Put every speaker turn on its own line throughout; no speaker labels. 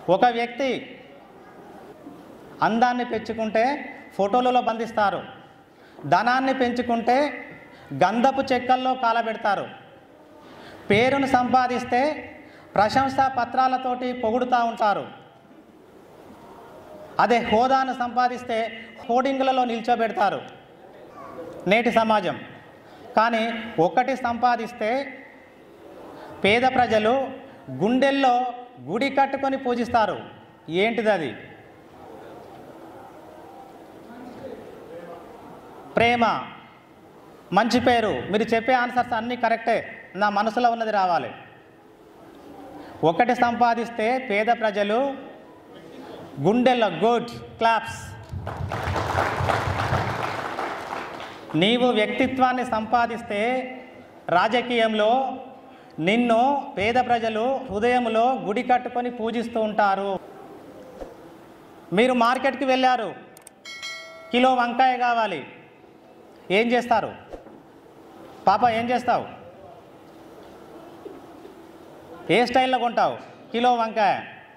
ఒక వ్యక్తి అందాన్ని పెంచుకుంటే ఫోటోలలో బంధిస్తారు ధనాన్ని పెంచుకుంటే గంధపు చెక్కల్లో కాలబెడతారు పేరును సంపాదిస్తే ప్రశంసా పత్రాలతోటి పొగుడుతూ ఉంటారు అదే హోదాను సంపాదిస్తే హోర్డింగ్లలో నిల్చోబెడతారు నేటి సమాజం కానీ ఒకటి సంపాదిస్తే పేద ప్రజలు గుండెల్లో గుడి కట్టుకొని పూజిస్తారు ఏంటిది అది ప్రేమ మంచి పేరు మీరు చెప్పే ఆన్సర్స్ అన్నీ కరెక్టే నా మనసులో ఉన్నది రావాలి ఒకటి సంపాదిస్తే పేద ప్రజలు గుండెల్లో గుడ్ క్లాప్స్ నీవు వ్యక్తిత్వాన్ని సంపాదిస్తే రాజకీయంలో నిన్ను పేద ప్రజలు హృదయంలో గుడి కట్టుకొని పూజిస్తూ ఉంటారు మీరు మార్కెట్కి వెళ్ళారు కిలో వంకాయ కావాలి ఏం చేస్తారు పాప ఏం చేస్తావు ఏ స్టైల్లో కొంటావు కిలో వంకాయ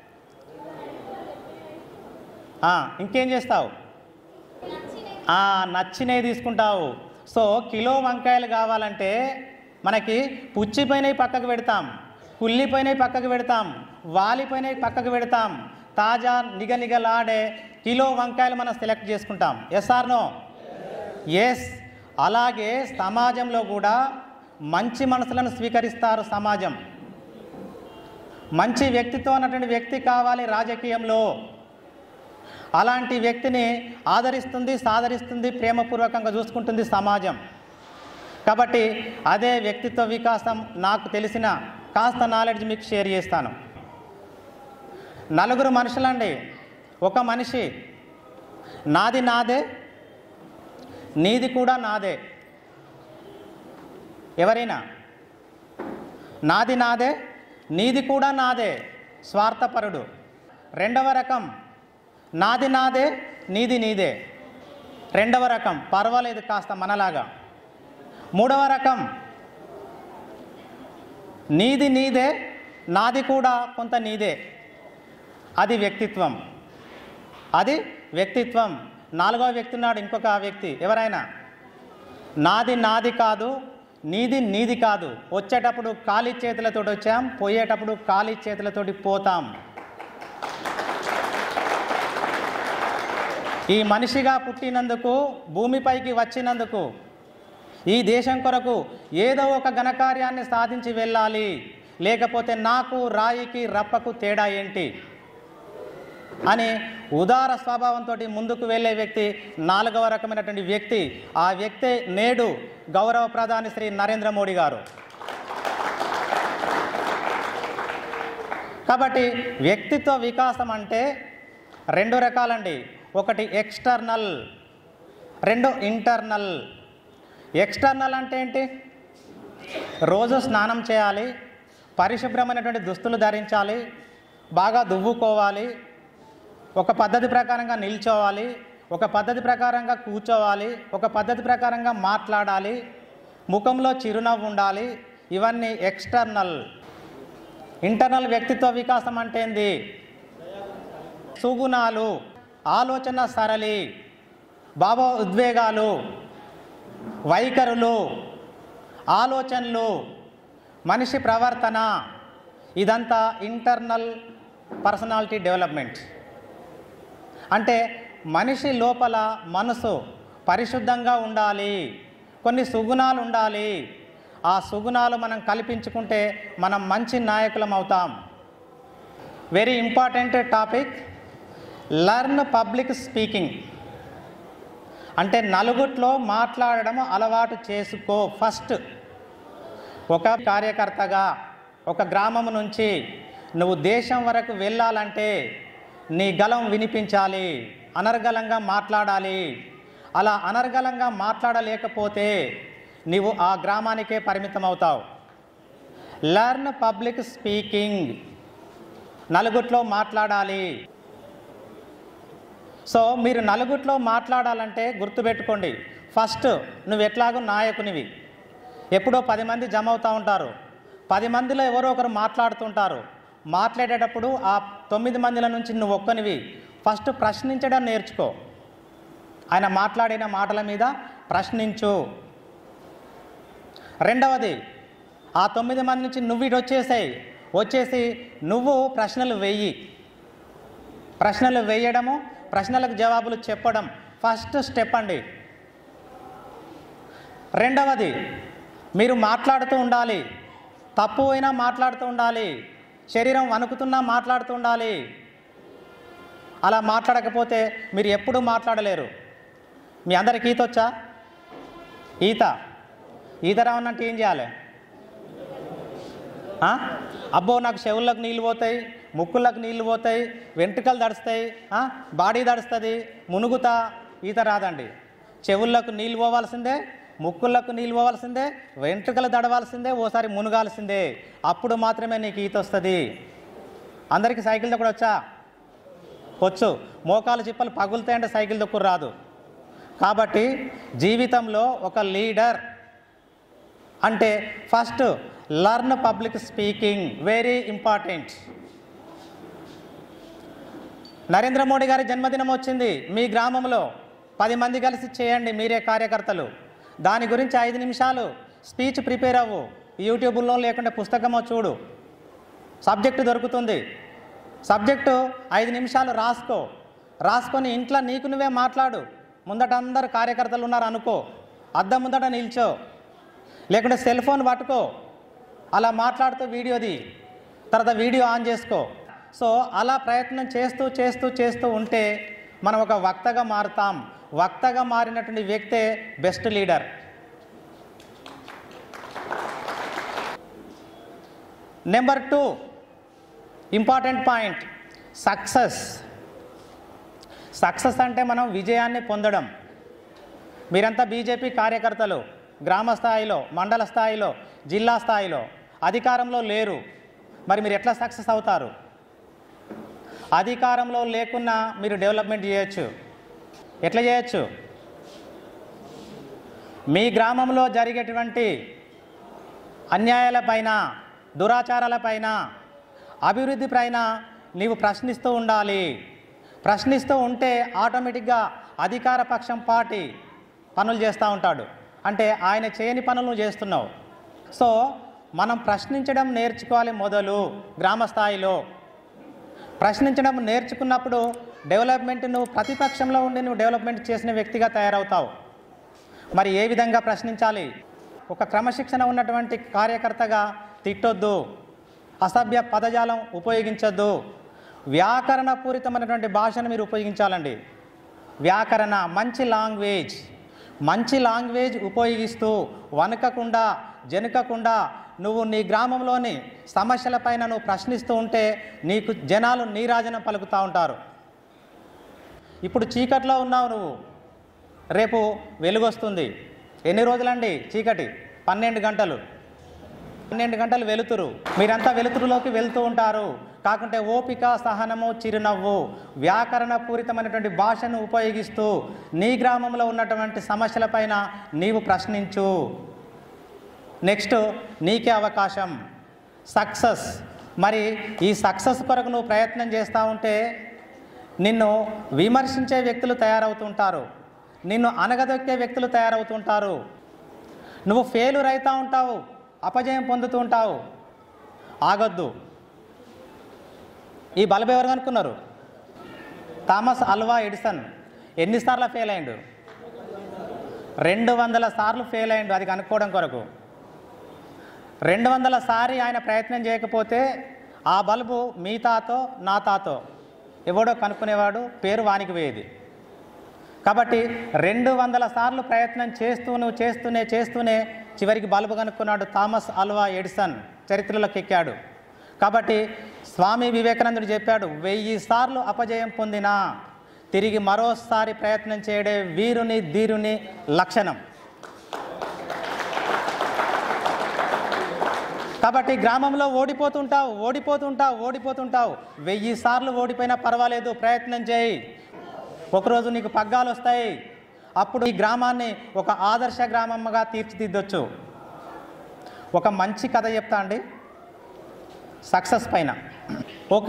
ఆ, ఇంకేం చేస్తావు ఆ, నచ్చినవి తీసుకుంటావు సో కిలో వంకాయలు కావాలంటే మనకి పుచ్చిపోయినవి పక్కకు పెడతాం కుళ్ళిపోయినవి పక్కకు పెడతాం వాలిపోయినవి పక్కకు పెడతాం తాజా నిగనిగలాడే కిలో వంకాయలు మనం సెలెక్ట్ చేసుకుంటాం ఎస్ ఆర్ నో ఎస్ అలాగే సమాజంలో కూడా మంచి మనసులను స్వీకరిస్తారు సమాజం మంచి వ్యక్తితో ఉన్నటువంటి వ్యక్తి కావాలి రాజకీయంలో అలాంటి వ్యక్తిని ఆదరిస్తుంది సాదరిస్తుంది ప్రేమపూర్వకంగా చూసుకుంటుంది సమాజం కాబట్టి అదే వ్యక్తిత్వ వికాసం నాకు తెలిసిన కాస్త నాలెడ్జ్ మీకు షేర్ చేస్తాను నలుగురు మనుషులండి ఒక మనిషి నాది నాదే నీది కూడా నాదే ఎవరైనా నాది నాదే నీది కూడా నాదే స్వార్థపరుడు రెండవ రకం నాది నాదే నీది నీదే రెండవ రకం పర్వాలేదు కాస్త మనలాగా మూడవ రకం నీది నీదే నాది కూడా కొంత నీదే అది వ్యక్తిత్వం అది వ్యక్తిత్వం నాలుగవ వ్యక్తి ఉన్నాడు ఇంకొక వ్యక్తి ఎవరైనా నాది నాది కాదు నీది నీది కాదు వచ్చేటప్పుడు ఖాళీ చేతులతోటి వచ్చాం పోయేటప్పుడు ఖాళీ చేతులతోటి పోతాం ఈ మనిషిగా పుట్టినందుకు భూమిపైకి వచ్చినందుకు ఈ దేశం కొరకు ఏదో ఒక ఘనకార్యాన్ని సాధించి వెళ్ళాలి లేకపోతే నాకు రాయికి రప్పకు తేడా ఏంటి అని ఉదార స్వభావంతో ముందుకు వెళ్ళే వ్యక్తి నాలుగవ రకమైనటువంటి వ్యక్తి ఆ వ్యక్తి నేడు గౌరవ ప్రధాని శ్రీ నరేంద్ర మోడీ గారు కాబట్టి వ్యక్తిత్వ వికాసం అంటే రెండు రకాలండి ఒకటి ఎక్స్టర్నల్ రెండు ఇంటర్నల్ ఎక్స్టర్నల్ అంటే ఏంటి రోజు స్నానం చేయాలి పరిశుభ్రమైనటువంటి దుస్తులు ధరించాలి బాగా దువ్వుకోవాలి ఒక పద్ధతి ప్రకారంగా నిల్చోవాలి ఒక పద్ధతి ప్రకారంగా కూర్చోవాలి ఒక పద్ధతి ప్రకారంగా మాట్లాడాలి ముఖంలో చిరునవ్వు ఉండాలి ఇవన్నీ ఎక్స్టర్నల్ ఇంటర్నల్ వ్యక్తిత్వ వికాసం అంటే ఏంది సుగుణాలు ఆలోచన సరళి భావ ఉద్వేగాలు వైఖరులు ఆలోచనలు మనిషి ప్రవర్తన ఇదంతా ఇంటర్నల్ పర్సనాలిటీ డెవలప్మెంట్ అంటే మనిషి లోపల మనసు పరిశుద్ధంగా ఉండాలి కొన్ని సుగుణాలు ఉండాలి ఆ సుగుణాలు మనం కల్పించుకుంటే మనం మంచి నాయకులం అవుతాం very important topic learn public speaking అంటే నలుగుట్లో మాట్లాడడం అలవాటు చేసుకో ఫస్ట్ ఒక కార్యకర్తగా ఒక గ్రామం నుంచి నువ్వు దేశం వరకు వెళ్ళాలంటే నీ గలం వినిపించాలి అనర్గళంగా మాట్లాడాలి అలా అనర్గళంగా మాట్లాడలేకపోతే నీవు ఆ గ్రామానికే పరిమితం అవుతావు లర్న్ పబ్లిక్ స్పీకింగ్ నలుగుట్లో మాట్లాడాలి సో మీరు నలుగుట్లో మాట్లాడాలంటే గుర్తుపెట్టుకోండి ఫస్ట్ నువ్వు ఎట్లాగో నాయకునివి ఎప్పుడో పది మంది జమ అవుతూ ఉంటారు పది మందిలో ఎవరో ఒకరు మాట్లాడుతుంటారు మాట్లాడేటప్పుడు ఆ తొమ్మిది మందిల నుంచి నువ్వు ఒక్కనివి ఫస్ట్ ప్రశ్నించడం నేర్చుకో ఆయన మాట్లాడిన మాటల మీద ప్రశ్నించు రెండవది ఆ తొమ్మిది మంది నుంచి నువ్వు ఇటు వచ్చేసాయి వచ్చేసి నువ్వు ప్రశ్నలు వెయ్యి ప్రశ్నలు వేయడము ప్రశ్నలకు జవాబులు చెప్పడం ఫస్ట్ స్టెప్ అండి రెండవది మీరు మాట్లాడుతూ ఉండాలి తప్పు అయినా మాట్లాడుతూ ఉండాలి శరీరం వణుకుతున్నా మాట్లాడుతూ ఉండాలి అలా మాట్లాడకపోతే మీరు ఎప్పుడూ మాట్లాడలేరు మీ అందరికి ఈత వచ్చా ఈత ఈత రావనంటే ఏం చేయాలి ఆ? అబ్బో నాకు చెవుల్లోకి నీళ్ళు పోతాయి ముక్కులకు నీళ్ళు పోతాయి వెంట్రుకలు దడుస్తాయి ఆ? బాడీ దడుస్తుంది మునుగుతా ఈత రాదండి చెవుల్లోకి నీళ్ళు పోవాల్సిందే ముక్కులకు నీళ్ళు పోవాల్సిందే వెంట్రుకలు దడవాల్సిందే ఓసారి మునుగాల్సిందే అప్పుడు మాత్రమే నీకు ఈత వస్తుంది అందరికీ సైకిల్ కూడా వచ్చా వచ్చు మోకాలు చిప్పలు పగులుతాయంటే సైకిల్ దొక్కురు రాదు కాబట్టి జీవితంలో ఒక లీడర్ అంటే first learn public speaking very important Narendra Modi గారి జన్మదినం వచ్చింది మీ గ్రామంలో పది మంది కలిసి చేయండి మీరే కార్యకర్తలు దాని గురించి ఐదు నిమిషాలు స్పీచ్ ప్రిపేర్ అవ్వు యూట్యూబ్లో లేకుంటే పుస్తకమో చూడు సబ్జెక్టు దొరుకుతుంది సబ్జెక్టు ఐదు నిమిషాలు రాసుకో రాసుకొని ఇంట్లో నీకు నువ్వే మాట్లాడు ముందట అందరు కార్యకర్తలు ఉన్నారు అనుకో అద్దం ముందట నిల్చో లేకుంటే సెల్ ఫోన్ పట్టుకో అలా మాట్లాడుతూ వీడియోది తర్వాత వీడియో ఆన్ చేసుకో సో అలా ప్రయత్నం చేస్తూ చేస్తూ చేస్తూ ఉంటే మనం ఒక వక్తగా మారుతాం వక్తగా మారినటువంటి వ్యక్తే best leader number two important point success success అంటే మనం విజయాన్ని పొందడం మీరంతా బీజేపీ కార్యకర్తలు గ్రామ స్థాయిలో మండల స్థాయిలో జిల్లా స్థాయిలో అధికారంలో లేరు మరి మీరు ఎట్లా సక్సెస్ అవుతారు అధికారంలో లేకున్నా మీరు డెవలప్మెంట్ చేయొచ్చు ఎట్లా చేయొచ్చు మీ గ్రామంలో జరిగేటువంటి అన్యాయాలపైన దురాచారాలపైన అభివృద్ధి పైన నీవు ప్రశ్నిస్తూ ఉండాలి ప్రశ్నిస్తూ ఉంటే ఆటోమేటిక్గా అధికార పక్షం పార్టీ పనులు చేస్తూ ఉంటాడు అంటే ఆయన చేయని పనులు నువ్వు చేస్తున్నావు సో మనం ప్రశ్నించడం నేర్చుకోవాలి మొదలు గ్రామ స్థాయిలో ప్రశ్నించడం నేర్చుకున్నప్పుడు డెవలప్మెంట్ నువ్వు ప్రతిపక్షంలో ఉండి నువ్వు డెవలప్మెంట్ చేసిన వ్యక్తిగా తయారవుతావు మరి ఏ విధంగా ప్రశ్నించాలి ఒక క్రమశిక్షణ ఉన్నటువంటి కార్యకర్తగా తిట్టొద్దు అసభ్య పదజాలం ఉపయోగించొద్దు వ్యాకరణపూరితమైనటువంటి భాషను మీరు ఉపయోగించాలండి వ్యాకరణ మంచి లాంగ్వేజ్ మంచి లాంగ్వేజ్ ఉపయోగిస్తూ వనకకుండా జనకకుండా నువ్వు నీ గ్రామంలోని సమస్యలపైన నువ్వు ప్రశ్నిస్తూ ఉంటే నీకు జనాలు నీరాజనం పలుకుతూ ఉంటారు ఇప్పుడు చీకట్లో ఉన్నావు నువ్వు రేపు వెలుగొస్తుంది ఎన్ని రోజులండి చీకటి పన్నెండు గంటలు పన్నెండు గంటలు వెలుతురు మీరంతా వెలుతురులోకి వెళ్తూ ఉంటారు కాకుంటే ఓపిక సహనము చిరునవ్వు వ్యాకరణ పూరితమైనటువంటి భాషను ఉపయోగిస్తూ నీ గ్రామంలో ఉన్నటువంటి సమస్యలపైన నీవు ప్రశ్నించు నెక్స్ట్ నీకే అవకాశం సక్సెస్ మరి ఈ సక్సెస్ కొరకు నువ్వు ప్రయత్నం చేస్తూ ఉంటే నిన్ను విమర్శించే వ్యక్తులు తయారవుతుంటారు నిన్ను అనగదొక్కే వ్యక్తులు తయారవుతుంటారు నువ్వు ఫెయిల్యూర్ అవుతూ ఉంటావు అపజయం పొందుతూ ఉంటావు ఆగొద్దు ఈ బల్బ్ ఎవరు కనుక్కున్నారు థామస్ అల్వా ఎడిసన్ ఎన్నిసార్లు ఫెయిల్ అయిండు రెండు వందల సార్లు ఫెయిల్ అయిండు అది కనుక్కోవడం కొరకు రెండు వందల సారి ఆయన ప్రయత్నం చేయకపోతే ఆ బల్బు మీ తాతో నా తాతో ఎవడో కనుక్కునేవాడు పేరు వానికి పోయేది కాబట్టి రెండు వందల సార్లు ప్రయత్నం చేస్తూను చేస్తూనే చేస్తూనే చివరికి బల్బు కనుక్కున్నాడు థామస్ అల్వా ఎడిసన్ చరిత్రలోకి ఎక్కాడు కాబట్టి స్వామి వివేకానందుడు చెప్పాడు వెయ్యి సార్లు అపజయం పొందినా తిరిగి మరోసారి ప్రయత్నం చేయడే వీరుని ధీరుని లక్షణం కాబట్టి గ్రామంలో ఓడిపోతుంటావు ఓడిపోతుంటావు ఓడిపోతుంటావు వెయ్యి సార్లు ఓడిపోయినా పర్వాలేదు ప్రయత్నం చేయి ఒకరోజు నీకు పగ్గాలు వస్తాయి అప్పుడు ఈ గ్రామాన్ని ఒక ఆదర్శ గ్రామంగా తీర్చిదిద్దొచ్చు ఒక మంచి కథ చెప్తా అండి సక్సెస్ పైన ఒక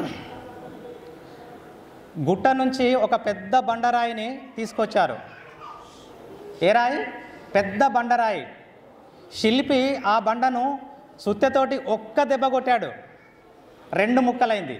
గుట్ట నుంచి ఒక పెద్ద బండరాయిని తీసుకొచ్చారు ఏ రాయి పెద్ద బండరాయి శిల్పి ఆ బండను సుత్తెతోటి ఒక్క దెబ్బ కొట్టాడు రెండు ముక్కలైంది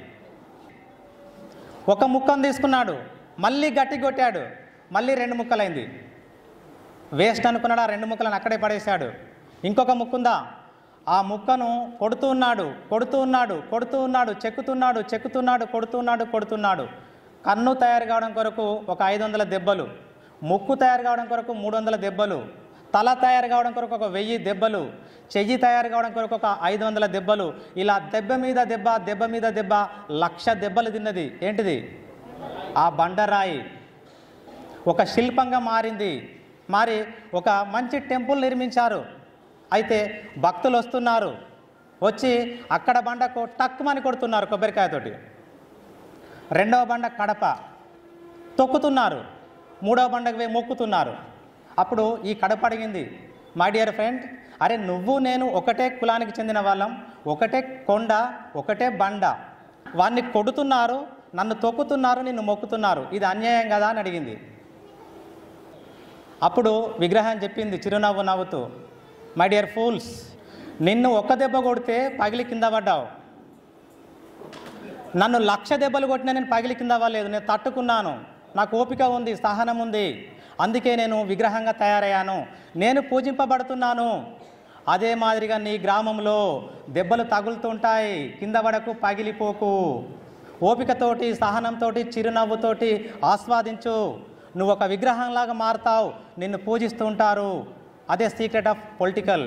ఒక ముక్కను తీసుకున్నాడు మళ్ళీ గట్టి కొట్టాడు మళ్ళీ రెండు ముక్కలైంది వేస్ట్ అనుకున్నాడు ఆ రెండు ముక్కలను అక్కడే పడేశాడు ఇంకొక ముక్కుందా ఆ ముక్కను కొడుతూ ఉన్నాడు కొడుతూ ఉన్నాడు కొడుతూ ఉన్నాడు చెక్కుతున్నాడు చెక్కుతున్నాడు కొడుతున్నాడు కొడుతున్నాడు కన్ను తయారు కావడం కొరకు ఒక ఐదు వందల దెబ్బలు ముక్కు తయారు కావడం కొరకు మూడు వందల దెబ్బలు తల తయారు కావడం కొరకు ఒక వెయ్యి దెబ్బలు చెయ్యి తయారు కావడం కొరకు ఒక ఐదు వందల దెబ్బలు ఇలా దెబ్బ మీద దెబ్బ దెబ్బ మీద దెబ్బ లక్ష దెబ్బలు తిన్నది ఏంటిది ఆ బండరాయి ఒక శిల్పంగా మారింది మరి ఒక మంచి టెంపుల్ నిర్మించారు అయితే భక్తులు వస్తున్నారు వచ్చి అక్కడ బండకు టక్కుమని కొడుతున్నారు కొబ్బరికాయతోటి రెండవ బండ కడప తొక్కుతున్నారు మూడవ బండకు పోయి మొక్కుతున్నారు అప్పుడు ఈ కడప అడిగింది మై డియర్ ఫ్రెండ్ అరే నువ్వు నేను ఒకటే కులానికి చెందిన వాళ్ళం ఒకటే కొండ ఒకటే బండ వాడిని కొడుతున్నారు నన్ను తొక్కుతున్నారు నిన్ను మొక్కుతున్నారు ఇది అన్యాయం కదా అని అడిగింది అప్పుడు విగ్రహం చెప్పింది చిరునవ్వు నవ్వుతూ మై డియర్ ఫూల్స్ నిన్ను ఒక్క దెబ్బ కొడితే పగిలి కింద పడ్డావు నన్ను లక్ష దెబ్బలు కొట్టినా నేను పగిలి కింద అవ్వలేదు నేను తట్టుకున్నాను నాకు ఓపిక ఉంది సహనం ఉంది అందుకే నేను విగ్రహంగా తయారయ్యాను నేను పూజింపబడుతున్నాను అదే మాదిరిగా నీ గ్రామంలో దెబ్బలు తగులుతుంటాయి కింద పడకు పగిలిపోకు ఓపికతోటి సహనంతోటి చిరునవ్వుతోటి ఆస్వాదించు నువ్వు ఒక విగ్రహంలాగా మారుతావు నిన్ను పూజిస్తూ ఉంటారు అదే సీక్రెట్ ఆఫ్ పొలిటికల్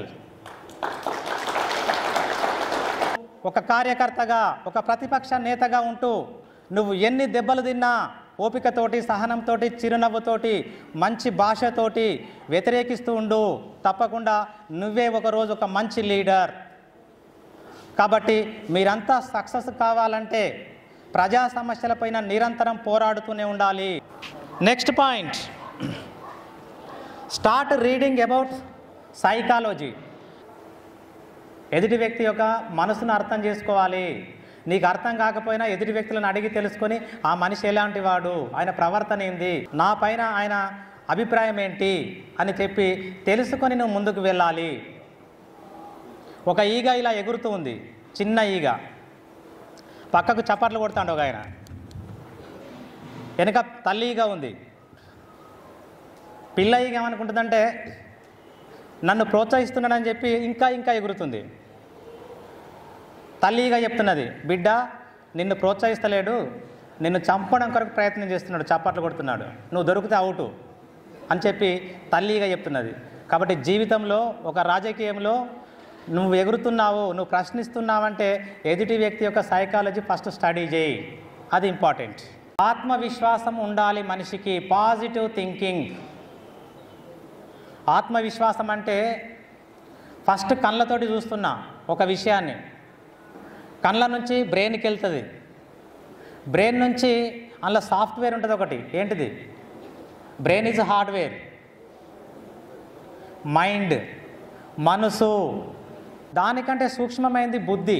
ఒక కార్యకర్తగా ఒక ప్రతిపక్ష నేతగా ఉంటూ నువ్వు ఎన్ని దెబ్బలు తిన్నా ఓపికతోటి సహనంతోటి చిరునవ్వుతోటి మంచి భాషతోటి వ్యతిరేకిస్తూ ఉండు తప్పకుండా నువ్వే ఒకరోజు ఒక మంచి లీడర్ కాబట్టి మీరంతా సక్సెస్ కావాలంటే ప్రజా సమస్యలపైన నిరంతరం పోరాడుతూనే ఉండాలి next point start reading about psychology ఎదుటి వ్యక్తి యొక్క మనసును అర్థం చేసుకోవాలి నీకు అర్థం కాకపోయినా ఎదుటి వ్యక్తులను అడిగి తెలుసుకొని ఆ మనిషి ఎలాంటి వాడు ఆయన ప్రవర్తన ఏంది నా పైన ఆయన అభిప్రాయం ఏంటి అని చెప్పి తెలుసుకొని నువ్వు ముందుకు వెళ్ళాలి ఒక ఈగ ఇలా ఎగురుతూ ఉంది చిన్న ఈగ పక్కకు చప్పట్లు కొడతాడు ఒక ఆయన వెనక తల్లి ఈగ ఉంది పిల్ల ఈగ ఏమనుకుంటుందంటే నన్ను ప్రోత్సహిస్తున్నాడని చెప్పి ఇంకా ఇంకా ఎగురుతుంది తల్లిగా చెప్తున్నది బిడ్డ నిన్ను ప్రోత్సహిస్తలేడు నిన్ను చంపడం కొరకు ప్రయత్నం చేస్తున్నాడు చప్పట్లు కొడుతున్నాడు నువ్వు దొరికితే అవుటు అని చెప్పి తల్లిగా చెప్తున్నది కాబట్టి జీవితంలో ఒక రాజకీయంలో నువ్వు ఎగురుతున్నావు నువ్వు ప్రశ్నిస్తున్నావంటే ఎదుటి వ్యక్తి యొక్క సైకాలజీ ఫస్ట్ స్టడీ చేయి అది ఇంపార్టెంట్ ఆత్మవిశ్వాసం ఉండాలి మనిషికి పాజిటివ్ థింకింగ్ ఆత్మవిశ్వాసం అంటే ఫస్ట్ కళ్ళతోటి చూస్తున్నా ఒక విషయాన్ని కళ్ళ నుంచి బ్రెయిన్కి వెళ్తుంది బ్రెయిన్ నుంచి అందులో సాఫ్ట్వేర్ ఉంటుంది ఒకటి ఏంటిది బ్రెయిన్ ఈజ్ హార్డ్వేర్ మైండ్ మనసు దానికంటే సూక్ష్మమైంది బుద్ధి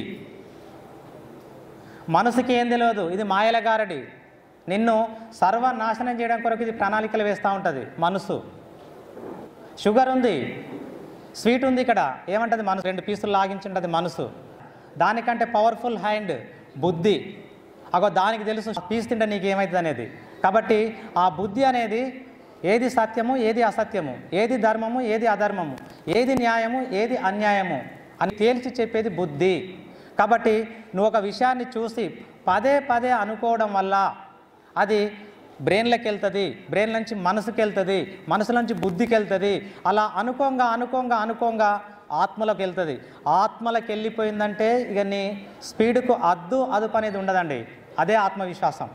మనసుకి ఏం తెలియదు ఇది మాయల గారడి నిన్ను సర్వనాశనం చేయడం కొరకు ఇది ప్రణాళికలు వేస్తూ ఉంటుంది మనసు షుగర్ ఉంది స్వీట్ ఉంది ఇక్కడ ఏమంటది మనసు రెండు పీసులు లాగించుంటుంది మనసు దానికంటే పవర్ఫుల్ హ్యాండ్ బుద్ధి అగో దానికి తెలుసు పీస్ తింటే నీకు ఏమవుతుంది అనేది కాబట్టి ఆ బుద్ధి అనేది ఏది సత్యము ఏది అసత్యము ఏది ధర్మము ఏది అధర్మము ఏది న్యాయము ఏది అన్యాయము అని తేల్చి చెప్పేది బుద్ధి కాబట్టి నువ్వు ఒక విషయాన్ని చూసి పదే పదే అనుకోవడం వల్ల అది బ్రెయిన్లోకి వెళ్తుంది బ్రెయిన్ నుంచి మనసుకి వెళ్తుంది మనసు నుంచి బుద్ధికి వెళ్తుంది అలా అనుకోంగా అనుకోంగా అనుకోంగా ఆత్మలోకి వెళ్తుంది ఆత్మలోకి వెళ్ళిపోయిందంటే ఇక నీ స్పీడ్కు అద్దు అదుపు అనేది ఉండదండి అదే ఆత్మవిశ్వాసం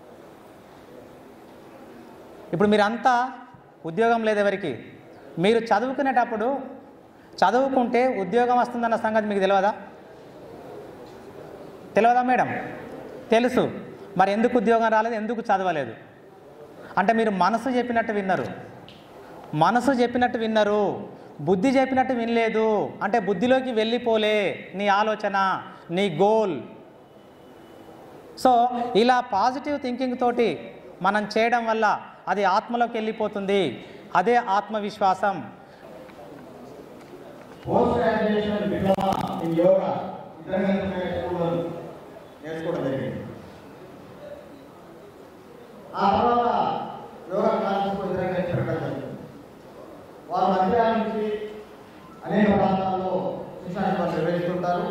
ఇప్పుడు మీరంతా ఉద్యోగం లేదు ఎవరికి మీరు చదువుకునేటప్పుడు చదువుకుంటే ఉద్యోగం వస్తుందన్న సంగతి మీకు తెలియదా తెలియదా మేడం తెలుసు మరి ఎందుకు ఉద్యోగం రాలేదు ఎందుకు చదవలేదు అంటే మీరు మనసు చెప్పినట్టు విన్నారు మనసు చెప్పినట్టు విన్నారు బుద్ధి చెప్పినట్టు వినలేదు అంటే బుద్ధిలోకి వెళ్ళిపోలే నీ ఆలోచన నీ గోల్ సో ఇలా పాజిటివ్ థింకింగ్ తోటి మనం చేయడం వల్ల అది ఆత్మలోకి వెళ్ళిపోతుంది అదే ఆత్మవిశ్వాసం
post graduation diploma in yoga international స్కూల్లో నేర్చుకోవడం జరిగింది ఆ తర్వాత యోగా క్లాసెస్ ఇతరంగా నేర్చుకోవడం జరిగింది వారు మందిరాల నుంచి అనేక ప్రాంతాల్లో శిక్షణ నిర్వహిస్తుంటారు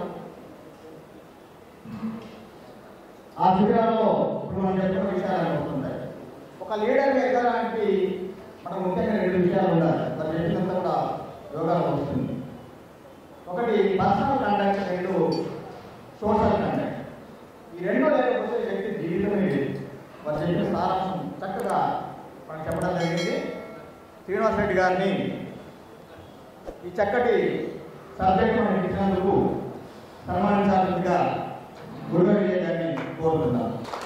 ఆ శిబిరాల్లో ఇప్పుడు మనం చెప్పుకున్న విషయాలు వస్తుంటాయి ఒక లీడర్గా ఎదగడానికి మనకు ముఖ్యంగా రెండు విషయాలు ఉండాలి మరి చెప్పినంత కూడా యోగాలో వస్తుంది ఒకటి పర్సనల్ కాంటాక్ట్ రెండు సోషల్ కాంటాక్ట్ ఈ రెండు లేకపోతే వ్యక్తి జీవితమే లేదు వారు చెప్పిన సారాంశం చక్కగా మనకు చెప్పడం జరిగింది శ్రీనివాస్ రెడ్డి గారిని ఈ చక్కటి సబ్జెక్ట్ మనకి ఇచ్చినందుకు సన్మానించాల్సిందిగా గురుగారి గారిని కోరుతున్నాను